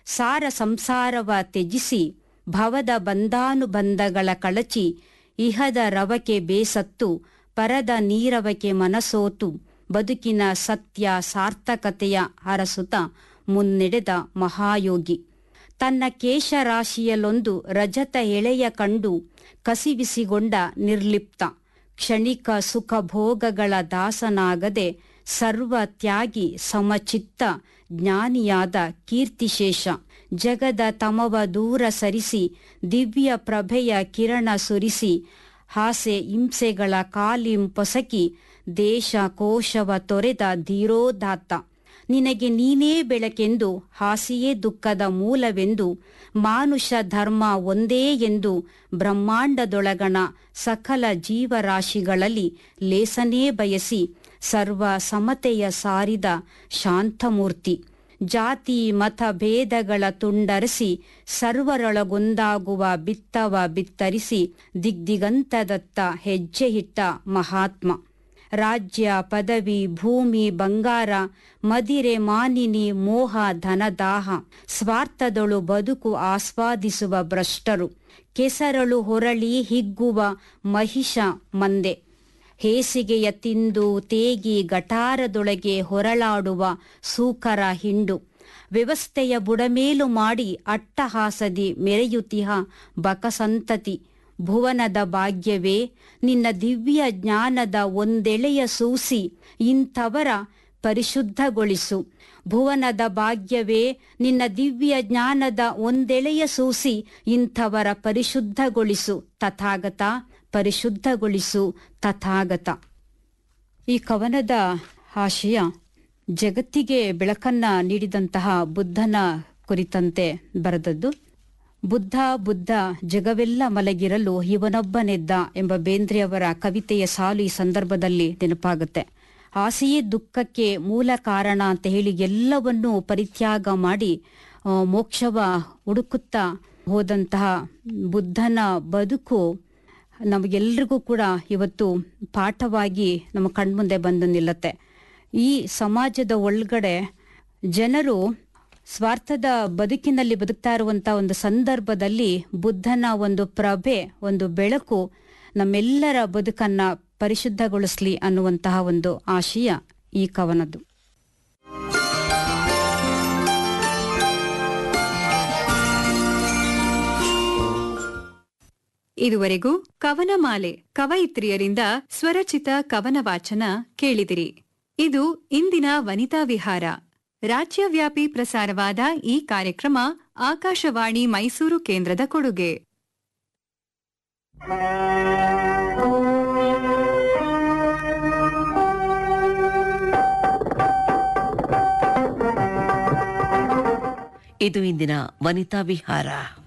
ಸಾರ ಸಂಸಾರವ ತ್ಯಜಿಸಿ ಭವದ ಬಂಧಾನುಬಂಧಗಳ ಕಳಚಿ ಇಹದ ರವಕೆ ಬೇಸತ್ತು ಪರದ ನೀರವಕೆ ಮನಸೋತು ಬದುಕಿನ ಸತ್ಯ ಸಾರ್ಥಕತೆಯ ಹರಸುತ ಮುನ್ನಡೆದ ಮಹಾಯೋಗಿ ತನ್ನ ಕೇಶರಾಶಿಯಲ್ಲೊಂದು ರಜತ ಎಳೆಯ ಕಂಡು ಕಸಿವಿಸಿಗೊಂಡ ನಿರ್ಲಿಪ್ತ ಕ್ಷಣಿಕ ಸುಖ ಭೋಗಗಳ ದಾಸನಾಗದೆ ಸರ್ವ ತ್ಯಾಗಿ ಸಮಚಿತ್ತ ಜ್ಞಾನಿಯಾದ ಕೀರ್ತಿಶೇಷ ಜಗದ ತಮವ ದೂರ ಸರಿಸಿ ದಿವ್ಯ ಪ್ರಭೆಯ ಕಿರಣ ಸುರಿಸಿ ಹಾಸೆ ಹಿಂಸೆಗಳ ಕಾಲಿಂಪೊಸಕಿ ದೇಶ ಕೋಶವ ತೊರೆದ ಧೀರೋದಾತ್ತ ನಿನಗೆ ನೀನೇ ಬೆಳಕೆಂದು ಹಾಸಿಯೇ ದುಃಖದ ಮೂಲವೆಂದು ಮಾನುಷ ಧರ್ಮ ಒಂದೇ ಎಂದು ಬ್ರಹ್ಮಾಂಡದೊಳಗಣ ಸಕಲ ಜೀವರಾಶಿಗಳಲ್ಲಿ ಲೇಸನೇ ಬಯಸಿ ಸರ್ವ ಸಮತೆಯ ಸಾರಿದ ಶಾಂತಮೂರ್ತಿ ಜಾತಿ ಮತ ಭೇದಗಳ ತುಂಡರಿಸಿ ಸರ್ವರೊಳಗೊಂದಾಗುವ ಬಿತ್ತವ ಬಿತ್ತರಿಸಿ ದಿಗ್ದಿಗಂತದತ್ತ ಹೆಜ್ಜೆ ಇಟ್ಟ ಮಹಾತ್ಮ ರಾಜ್ಯ ಪದವಿ ಭೂಮಿ ಬಂಗಾರ ಮದಿರೆ ಮಾನಿನಿ ಮೋಹ ಧನದಾಹ ಸ್ವಾರ್ಥದೊಳು ಬದುಕು ಆಸ್ವಾದಿಸುವ ಭ್ರಷ್ಟರು ಕೆಸರಳು ಹೊರಳಿ ಹಿಗ್ಗುವ ಮಹಿಷ ಮಂದೆ ಹೇಸಿಗೆಯ ತಿಂದು ತೇಗಿ ಗಟಾರದೊಳಗೆ ಹೊರಳಾಡುವ ಸೂಕರ ಹಿಂಡು ವ್ಯವಸ್ಥೆಯ ಬುಡಮೇಲು ಮಾಡಿ ಅಟ್ಟಹಾಸದಿ ಮೆರೆಯುತಿಹ ಬಕಸಂತತಿ ಭುವನದ ಭಾಗ್ಯವೇ ನಿನ್ನ ದಿವ್ಯ ಜ್ಞಾನದ ಒಂದೆಳೆಯ ಸೂಸಿ ಇಂಥವರ ಪರಿಶುದ್ಧಗೊಳಿಸು ಭುವನದ ಭಾಗ್ಯವೇ ನಿನ್ನ ದಿವ್ಯ ಜ್ಞಾನದ ಒಂದೆಳೆಯ ಸೂಸಿ ಇಂಥವರ ಪರಿಶುದ್ಧಗೊಳಿಸು ತಥಾಗತ ಪರಿಶುದ್ಧಗೊಳಿಸು ತಥಾಗತ ಈ ಕವನದ ಆಶಯ ಜಗತ್ತಿಗೆ ಬೆಳಕನ್ನ ನೀಡಿದಂತಹ ಬುದ್ಧನ ಕುರಿತಂತೆ ಬರೆದದ್ದು ಬುದ್ಧ ಬುದ್ಧ ಜಗವೆಲ್ಲ ಮಲಗಿರಲು ಇವನೊಬ್ಬನೆದ್ದ ಎಂಬ ಬೇಂದ್ರೆಯವರ ಕವಿತೆಯ ಸಾಲು ಈ ಸಂದರ್ಭದಲ್ಲಿ ನೆನಪಾಗುತ್ತೆ ಆಸೆಯೇ ದುಃಖಕ್ಕೆ ಮೂಲ ಕಾರಣ ಅಂತ ಹೇಳಿ ಎಲ್ಲವನ್ನೂ ಪರಿತ್ಯಾಗ ಮಾಡಿ ಆ, ಮೋಕ್ಷವ ಹುಡುಕುತ್ತಾ ಹೋದಂತಹ ಬುದ್ಧನ ಬದುಕು ನಮಗೆಲ್ರಿಗೂ ಕೂಡ ಇವತ್ತು ಪಾಠವಾಗಿ ನಮ್ಮ ಕಣ್ಮುಂದೆ ಬಂದು ನಿಲ್ಲತ್ತೆ ಈ ಸಮಾಜದ ಒಳಗಡೆ ಜನರು ಸ್ವಾರ್ಥದ ಬದುಕಿನಲ್ಲಿ ಬದುಕ್ತಾ ಇರುವಂತ ಒಂದು ಸಂದರ್ಭದಲ್ಲಿ ಬುದ್ಧನ ಒಂದು ಪ್ರಭೆ ಒಂದು ಬೆಳಕು ನಮ್ಮೆಲ್ಲರ ಬದುಕನ್ನ ಪರಿಶುದ್ಧಗೊಳಿಸ್ಲಿ ಅನ್ನುವಂತಹ ಒಂದು ಆಶಯ ಈ ಕವನದ್ದು ಇದುವರೆಗೂ ಕವನಮಾಲೆ ಕವಯಿತ್ರಿಯರಿಂದ ಸ್ವರಚಿತ ಕವನ ವಾಚನ ಕೇಳಿದಿರಿ ಇದು ಇಂದಿನ ವನಿತಾ ವಿಹಾರ ರಾಜ್ಯವ್ಯಾಪಿ ಪ್ರಸಾರವಾದ ಈ ಕಾರ್ಯಕ್ರಮ ಆಕಾಶವಾಣಿ ಮೈಸೂರು ಕೇಂದ್ರದ ಕೊಡುಗೆ ಇದು ಇಂದಿನ ವನಿತಾ ವಿಹಾರ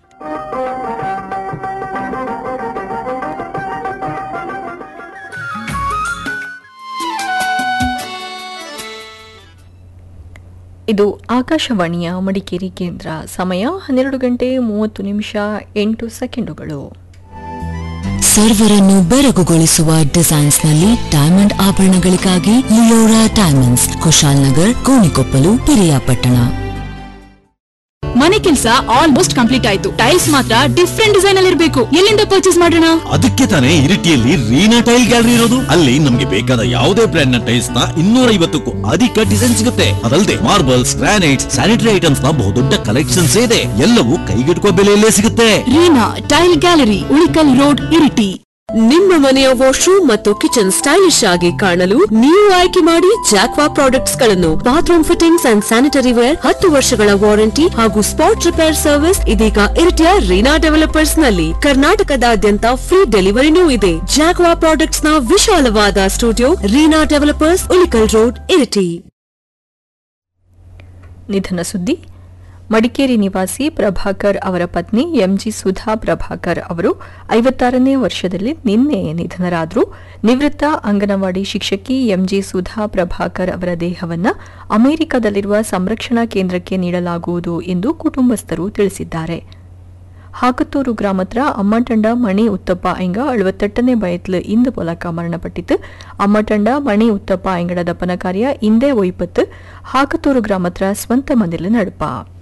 ಇದು ಆಕಾಶವಾಣಿಯ ಮಡಿಕೇರಿ ಕೇಂದ್ರ ಸಮಯ ಹನ್ನೆರಡು ಗಂಟೆ ಮೂವತ್ತು ನಿಮಿಷ ಎಂಟು ಸೆಕೆಂಡುಗಳು ಸರ್ವರನ್ನು ಬೆರಗುಗೊಳಿಸುವ ಡಿಸೈನ್ಸ್ ನಲ್ಲಿ ಡೈಮಂಡ್ ಆಭರಣಗಳಿಗಾಗಿ ಲಿಯೋರಾ ಡೈಮಂಡ್ಸ್ ಕುಶಾಲ್ ನಗರ್ ಕೋಣಿಕೊಪ್ಪಲು ಪಿರಿಯಾಪಟ್ಟಣ ಮನೆ ಕೆಲಸ ಆಲ್ಮೋಸ್ಟ್ ಕಂಪ್ಲೀಟ್ ಆಯ್ತು ಟೈಲ್ಸ್ ಮಾತ್ರ ಡಿಫ್ರೆಂಟ್ ಡಿಸೈನ್ ಅಲ್ಲಿ ಇರಬೇಕು ಎಲ್ಲಿಂದ ಪರ್ಚೇಸ್ ಮಾಡೋಣ ಅದಕ್ಕೆ ತಾನೇ ಇರಿಟಿಯಲ್ಲಿ ರೀನಾ ಟೈಲ್ ಗ್ಯಾಲರಿ ಇರೋದು ಅಲ್ಲಿ ನಮ್ಗೆ ಬೇಕಾದ ಯಾವುದೇ ಬ್ರ್ಯಾಂಡ್ ನ ಟೈಲ್ಸ್ ನ ಇನ್ನೂರ ಐವತ್ತಕ್ಕೂ ಅಧಿಕ ಡಿಸೈನ್ ಸಿಗುತ್ತೆ ಅದಲ್ಲದೆ ಮಾರ್ಬಲ್ಸ್ ಗ್ರಾನೈಟ್ಸ್ ಸ್ಯಾನಿಟರಿ ಐಟಮ್ಸ್ ನ ಬಹುದೊಡ್ಡ ಕಲೆಕ್ಷನ್ಸ್ ಇದೆ ಎಲ್ಲವೂ ಕೈಗೆಟುಕುವ ಬೆಲೆಯಲ್ಲೇ ಸಿಗುತ್ತೆ Reena tile gallery Ulikkal road Iritty ನಿಮ್ಮ ಮನೆಯ ವಾಶ್ರೂಮ್ ಮತ್ತು ಕಿಚನ್ ಸ್ಟೈಲಿಶ್ ಆಗಿ ಕಾಣಲು ನೀವು ಆಯ್ಕೆ ಮಾಡಿ ಜಾಕ್ವಾ ಪ್ರಾಡಕ್ಟ್ಸ್ ಗಳನ್ನು bathroom fittings and sanitary ware ಹತ್ತು ವರ್ಷಗಳ ವಾರಂಟಿ ಹಾಗೂ ಸ್ಪಾಟ್ ರಿಪೇರ್ ಸರ್ವಿಸ್ ಇದೀಗ ಇರಿಟಿಯ ರೀನಾ ಡೆವಲಪರ್ಸ್ ನಲ್ಲಿ ಕರ್ನಾಟಕದಾದ್ಯಂತ ಫ್ರೀ ಡೆಲಿವರಿನೂ ಇದೆ ಜಾಕ್ವಾ ಪ್ರಾಡಕ್ಟ್ಸ್ ನ ವಿಶಾಲವಾದ studio Reena developers Ulikkal road Iritty ನಿಧನ ಸುದ್ದಿ ಮಡಿಕೇರಿ ನಿವಾಸಿ ಪ್ರಭಾಕರ್ ಅವರ ಪತ್ನಿ ಎಂಜಿ ಸುಧಾ ಪ್ರಭಾಕರ್ ಅವರು ಐವತ್ತಾರನೇ ವರ್ಷದಲ್ಲಿ ನಿನ್ನೆ ನಿಧನರಾದರು ನಿವೃತ್ತ ಅಂಗನವಾಡಿ ಶಿಕ್ಷಕಿ ಎಂಜಿ ಸುಧಾ ಪ್ರಭಾಕರ್ ಅವರ ದೇಹವನ್ನು ಅಮೆರಿಕದಲ್ಲಿರುವ ಸಂರಕ್ಷಣಾ ಕೇಂದ್ರಕ್ಕೆ ನೀಡಲಾಗುವುದು ಎಂದು ಕುಟುಂಬಸ್ಥರು ತಿಳಿಸಿದ್ದಾರೆ ಹಾಕತ್ತೂರು ಗ್ರಾಮತ್ರ ಅಮ್ಮಟಂಡ ಮಣಿ ಉತ್ತಪ್ಪ ಐಂಗ ಅಳುವತ್ತೆಟ್ಟನೇ ಬಯತ್ಲು ಇಂದು ಮೂಲಕ ಮರಣಪಟ್ಟಿತು ಅಮ್ಮಟಂಡ ಮಣಿ ಉತ್ತಪ್ಪ ಐಂಗಡ ದಪನ ಕಾರ್ಯ ಇಂದೇ ಒಯ್ಪತ್ತು ಹಾಕತ್ತೂರು ಗ್ರಾಮತ್ರ ಸ್ವಂತ ಮನೆಯಲ್ಲಿ ನಡುಪ